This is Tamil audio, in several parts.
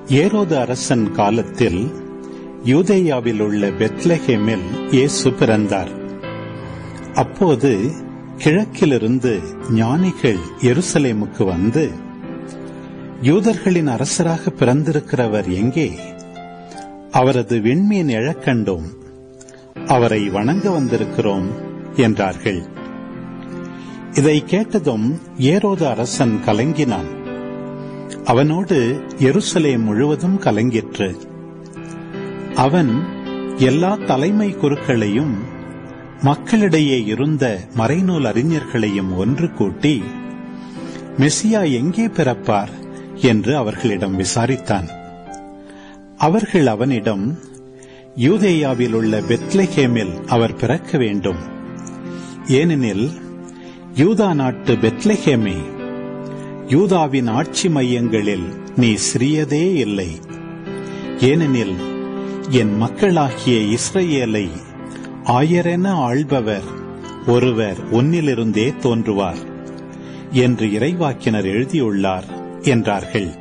ஏரோது அரசன் காலத்தில் யூதேயாவில் உள்ள பெத்லஹேமில் இயேசு பிறந்தார் அப்போது கிழக்கிலிருந்து ஞானிகள் எருசலேமுக்கு வந்து யூதர்களின் அரசராக பிறந்திருக்கிறவர் எங்கே அவரது விண்மீன் எழக்கண்டோம் அவரை வணங்க வந்திருக்கிறோம் என்றார்கள் இதை கேட்டதும் ஏரோது அரசன் கலங்கினான் அவனோடு எருசலேம் முழுவதும் கலங்கிற்று அவன் எல்லா தலைமை குருக்களையும் மக்களிடையே இருந்த மறைநூல் அறிஞர்களையும் ஒன்று கூட்டி மெசியா எங்கே பிறப்பார் என்று அவர்களிடம் விசாரித்தான் அவர்கள் அவனிடம் யூதேயாவில் உள்ள பெத்லஹேமில் அவர் பிறக்க வேண்டும் ஏனெனில் யூதா நாட்டு பெத்லஹேமே யூதாவின் ஆட்சி மையங்களில் நீ சிறியதே இல்லை ஏனெனில் என் மக்களாகிய இஸ்ரேலை ஆயரென ஆள்பவர் ஒருவர் உன்னிலிருந்தே தோன்றுவார் என்று இறைவாக்கினர் எழுதியுள்ளார் என்றார்கள்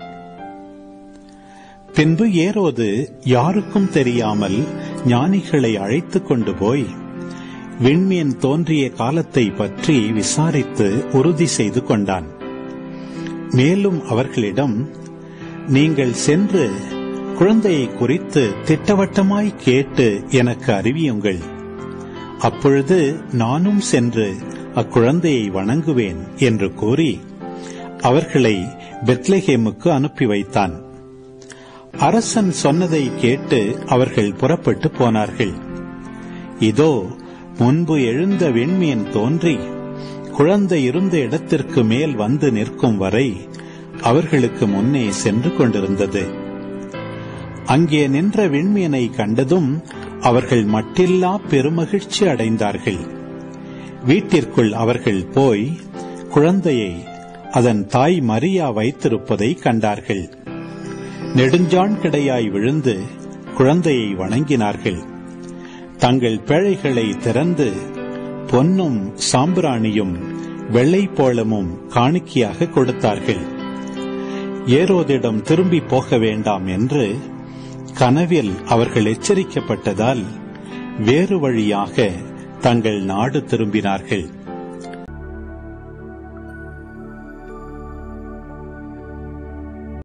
பின்பு ஏரோது யாருக்கும் தெரியாமல் ஞானிகளை அழைத்துக் கொண்டு போய் விண்மீன் தோன்றிய காலத்தை பற்றி விசாரித்து உறுதி செய்து கொண்டான் மேலும் அவர்களிடம் நீங்கள் சென்று குழந்தையை குறித்து திட்டவட்டமாய் கேட்டு எனக்கு அறிவியுங்கள் அப்பொழுது நானும் சென்று அக்குழந்தையை வணங்குவேன் என்று கூறி அவர்களை பெத்லஹேமுக்கு அனுப்பி வைத்தான் அரசன் சொன்னதை கேட்டு அவர்கள் புறப்பட்டு போனார்கள் இதோ முன்பு எழுந்த விண்மீன் தோன்றி குழந்தை இருந்த இடத்திற்கு மேல் வந்து நிற்கும் வரை அவர்களுக்கு முன்னே சென்று கொண்டிருந்தது அங்கே நின்ற விண்மீனை கண்டதும் அவர்கள் மட்டில்லா பெருமகிழ்ச்சி அடைந்தார்கள் வீட்டிற்குள் அவர்கள் போய் குழந்தையை அதன் தாய் மரியா வைத்திருப்பதை கண்டார்கள் நெடுஞ்சான் கிடையாய் விழுந்து குழந்தையை வணங்கினார்கள் தங்கள் பேழைகளை திறந்து பொன்னும் சாம்பிராணியும் வெள்ளைப்போளமும் காணிக்கையாக கொடுத்தார்கள் ஏரோதிடம் திரும்பி போக வேண்டாம் என்று கனவில் அவர்கள் எச்சரிக்கப்பட்டதால் வேறு வழியாக தங்கள் நாடு திரும்பினார்கள்